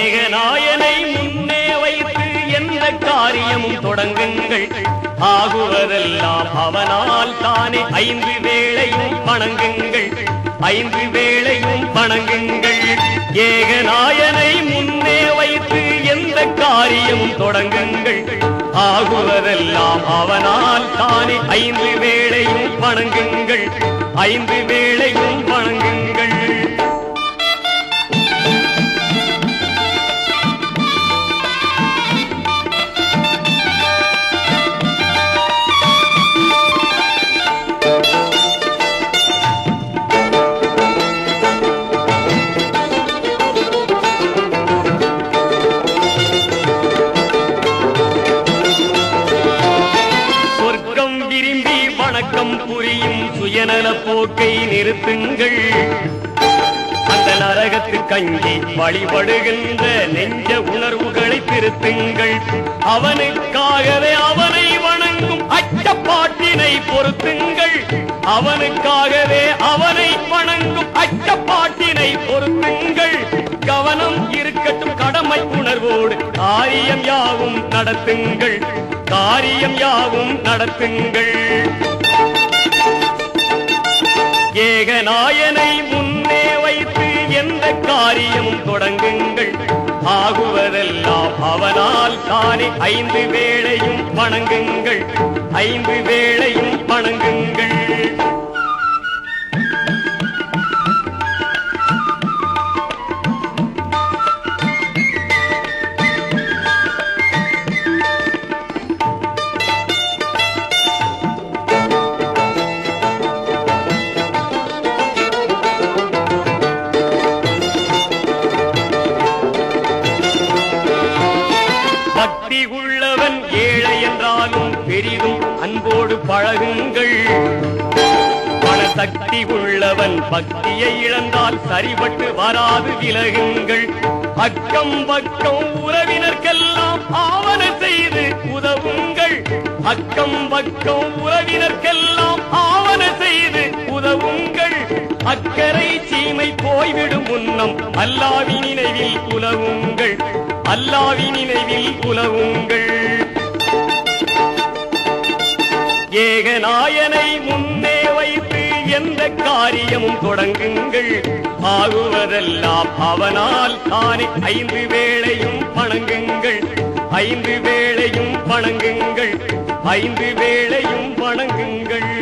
ஏகநாயனை முன்னே வைத்து எந்த காரியமும் தொடங்குங்கள் ஆகுவதெல்லாம் அவனால் தானே ஐந்து வேளையும் வணங்குங்கள் ஐந்து வேளையும் வணங்குங்கள் ஏகநாயனை முன்னே வைத்து எந்த காரியமும் தொடங்குங்கள் ஆகுவதெல்லாம் அவனால் தானே ஐந்து வேளையும் வணங்குங்கள் ஐந்து வேளையும் வணங்குங்கள் சொர்க்கம் விரும்பி வணக்கம் புரியும் சுயநல போக்கை நிறுத்துங்கள் அந்த நரகத்து கஞ்சி வழிபடுகின்ற நெஞ்ச உணர்வுகளை திருத்துங்கள் அவனுக்காகவே அவனை வணங்கும் அச்சப்பாட்டினை பொருத்துங்கள் அவனுக்காகவே அவனை வணங்கும் அச்சப்பாட்டினை பொருத்துங்கள் கவனம் இருக்கட்டும் கடமை உணர்வோடு காரியம் யாவும் நடத்துங்கள் காரியம் யாவும் நடத்துங்கள் ஏகநாயனை முன்னே வைத்து எந்த காரியமும் தொடங்குங்கள் ஆகுவதெல்லாம் அவனால் தானே ஐந்து வேளையும் வணங்குங்கள் ஐந்து வேளையும் வணங்குங்கள் பக்தி உள்ளவன் ஏழை என்றாலும் பெரிதும் அன்போடு பழகுங்கள் பணசக்தி உள்ளவன் பக்தியை இழந்தால் சரிபட்டு வராது விலகுங்கள் அக்கம் பக்கம் உறவினர்க்கெல்லாம் ஆவண செய்து உதவுங்கள் அக்கம் பக்கம் உறவினர்க்கெல்லாம் ஆவண செய்து உதவுங்கள் அக்கறை சீமை போய்விடும் முன்னம் அல்லாவி நினைவில் உலவுங்கள் அல்லாவி நினைவில் உலவுங்கள் ஏகநாயனை முன்னே வைத்து எந்த காரியமும் தொடங்குங்கள் ஆகுவதெல்லாம் அவனால் தானே ஐந்து வேளையும் வணங்குங்கள் ஐந்து வேளையும் வணங்குங்கள் ஐந்து வேளையும் வணங்குங்கள்